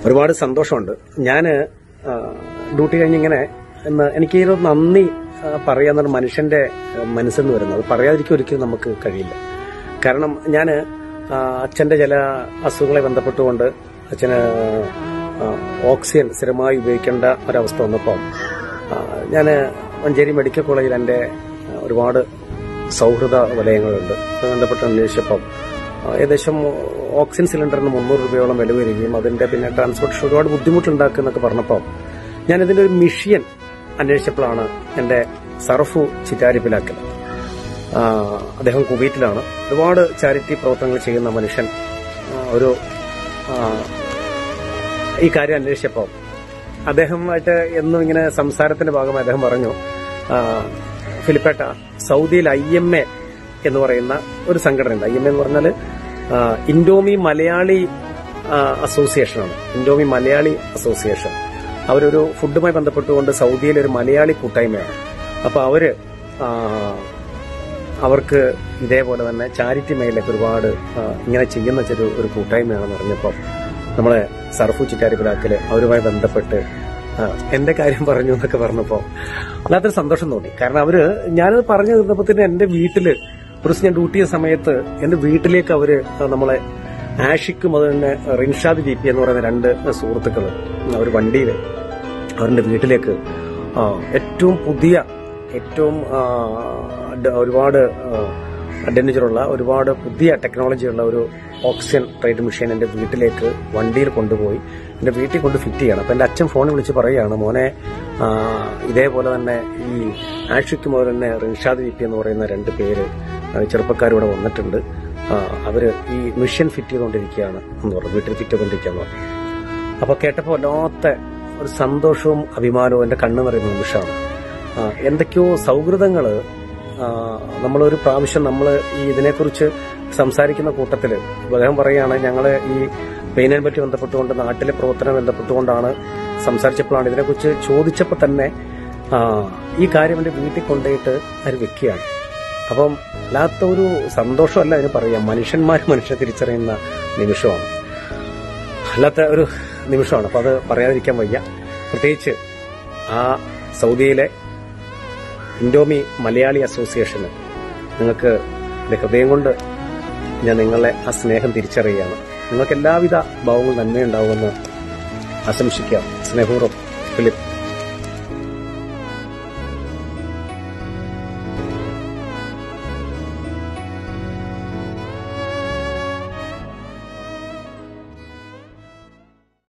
ഒരുപാട് സന്തോഷമുണ്ട് ഞാൻ ഡ്യൂട്ടി കഴിഞ്ഞിങ്ങനെ ഇന്ന് എനിക്ക് ഈ ഒരു നന്ദി ആ, പറയാന്നൊരു മനുഷ്യന്റെ ആ, മനസ്സെന്ന് വരുന്നത് പറയാതിരിക്കും ഒരിക്കലും നമുക്ക് കഴിയില്ല കാരണം ഞാൻ അച്ഛന്റെ ചില അസുഖങ്ങളെ ബന്ധപ്പെട്ടുകൊണ്ട് അച്ഛന് ആ, ഓക്സിജൻ സ്ഥിരമായി ഉപയോഗിക്കേണ്ട ഒരവസ്ഥ വന്നപ്പോൾ ഞാൻ മഞ്ചേരി മെഡിക്കൽ കോളേജിൽ എൻ്റെ ആ, ഒരുപാട് സൗഹൃദ വലയങ്ങളുണ്ട് അത് ബന്ധപ്പെട്ട് അന്വേഷിച്ചപ്പം ആ, ഏകദേശം ഓക്സിജൻ സിലിണ്ടറിന് മുന്നൂറ് രൂപയോളം വില വരികയും അതിന്റെ പിന്നെ ട്രാൻസ്പോർട്ടേഷൻ ഒരുപാട് ബുദ്ധിമുട്ടുണ്ടാക്കുക എന്നൊക്കെ പറഞ്ഞപ്പോൾ ഞാൻ ഇതിന്റെ ഒരു മിഷ്യൻ അന്വേഷിച്ചപ്പോഴാണ് എന്റെ സർഫു ചിറ്റാരിപ്പിലാക്കൽ ആ, അദ്ദേഹം കുവൈറ്റിലാണ് ഒരുപാട് ചാരിറ്റി പ്രവർത്തനങ്ങൾ ചെയ്യുന്ന മനുഷ്യൻ ആ, ഒരു ആ, ഈ കാര്യം അന്വേഷിച്ചപ്പോൾ അദ്ദേഹമായിട്ട് എന്നും ഇങ്ങനെ സംസാരത്തിന്റെ ഭാഗമായി അദ്ദേഹം പറഞ്ഞു ആ, ഫിലിപ്പേട്ട സൗദിയിൽ ഐ എം എ എന്ന് പറയുന്ന ഒരു സംഘടനയുണ്ട് ഐ എം എ എന്ന് പറഞ്ഞാൽ ആ, ഇൻഡോമി മലയാളി ആ, അസോസിയേഷനാണ് ഇൻഡോമി മലയാളി അസോസിയേഷൻ അവരൊരു ഫുഡുമായി ബന്ധപ്പെട്ടുകൊണ്ട് സൗദിയിലെ ഒരു മലയാളി കൂട്ടായ്മയാണ് അപ്പൊ അവര് ആ, അവർക്ക് ഇതേപോലെ തന്നെ ചാരിറ്റി മേഖലയ്ക്ക് ഒരുപാട് ആ, ഇങ്ങനെ ചെയ്യുന്ന ചെറു ഒരു കൂട്ടായ്മയാണെന്ന് അറിഞ്ഞപ്പോൾ നമ്മളെ സർഫു ചിറ്റാരിപ്പിലാക്കല് അവരുമായി ബന്ധപ്പെട്ട് ആ, എന്റെ കാര്യം പറഞ്ഞു എന്നൊക്കെ പറഞ്ഞപ്പോ വല്ലാത്തൊരു സന്തോഷം തോന്നി കാരണം അവര് ഞാനത് പറഞ്ഞു തീർന്നപ്പോ തന്നെ എന്റെ വീട്ടില് ഒരു ദിവസം ഞാൻ ഡ്യൂട്ടി ചെയ്യുന്ന സമയത്ത് എന്റെ വീട്ടിലേക്ക് അവര് നമ്മളെ ആഷിക്കും അത് തന്നെ റിൻഷാദ് ജി പി എന്ന് പറയുന്ന രണ്ട് സുഹൃത്തുക്കള് അവർ വണ്ടിയിൽ അവരുടെ വീട്ടിലേക്ക് ആ, ഏറ്റവും പുതിയ ഏറ്റവും ആ, ഡ- ഒരുപാട് അഡ്വഞ്ചറുള്ള ഒരുപാട് പുതിയ ടെക്നോളജിയുള്ള ഒരു ഓക്സിജൻ ട്രേഡ് മെഷീൻ എന്റെ വീട്ടിലേക്ക് വണ്ടിയിൽ കൊണ്ടുപോയി എന്റെ വീട്ടിൽ കൊണ്ട് ഫിറ്റ് ചെയ്യണം അപ്പൊ എന്റെ അച്ഛൻ ഫോണിൽ വിളിച്ച് പറയുകയാണ് മോനെ ആ, ഇതേപോലെ തന്നെ ഈ ആഷിക്ക് മുതൽ തന്നെ റിൻഷാദ് വി പി എന്ന് പറയുന്ന രണ്ട് പേര് ആ, ചെറുപ്പക്കാരിവിടെ വന്നിട്ടുണ്ട് ആ, അവര് ഈ മെഷീൻ ഫിറ്റ് ചെയ്തുകൊണ്ടിരിക്കുകയാണ് എന്ന് പറഞ്ഞു വീട്ടിൽ ഫിറ്റ് ചെയ്തുകൊണ്ടിരിക്കുകയെന്ന് പറഞ്ഞു അപ്പൊ കേട്ടപ്പോ വല്ലാത്ത ഒരു സന്തോഷവും അഭിമാനവും എന്റെ കണ്ണു നിറയുന്ന നിമിഷമാണ് ആ, എന്തൊക്കെയോ സൗഹൃദങ്ങള് ആ, നമ്മളൊരു പ്രാവശ്യം നമ്മൾ ഈ ഇതിനെക്കുറിച്ച് സംസാരിക്കുന്ന കൂട്ടത്തില് ഇപ്പൊ അദ്ദേഹം പറയുകയാണ് ഞങ്ങള് ഈ പെയിനെ പറ്റി ബന്ധപ്പെട്ടുകൊണ്ട് നാട്ടിലെ പ്രവർത്തനം ബന്ധപ്പെട്ടുകൊണ്ടാണ് സംസാരിച്ചപ്പോഴാണ് ഇതിനെക്കുറിച്ച് ചോദിച്ചപ്പോൾ തന്നെ ആ, ഈ കാര്യം എന്റെ വീട്ടിൽ കൊണ്ടുപോയിട്ട് അവർ വെക്കുകയാണ് അപ്പം അല്ലാത്ത ഒരു സന്തോഷമല്ല അതിന് പറയാം മനുഷ്യന്മാർ മനുഷ്യനെ തിരിച്ചറിയുന്ന നിമിഷമാണ് അല്ലാത്ത ഒരു നിമിഷമാണ് അപ്പൊ അത് പറയാതിരിക്കാൻ വയ്യ പ്രത്യേകിച്ച് ആ സൗദിയിലെ ഇൻഡോമി മലയാളി അസോസിയേഷന് നിങ്ങൾക്ക് എന്റെ ഹൃദയം കൊണ്ട് ഞാൻ നിങ്ങളെ ആ സ്നേഹം തിരിച്ചറിയുകയാണ് നിങ്ങൾക്ക് എല്ലാവിധ ഭാവങ്ങളും നന്മയുണ്ടാവുമെന്ന് ആശംസിക്കാം സ്നേഹപൂർവ്വം ഫിലിപ്പ്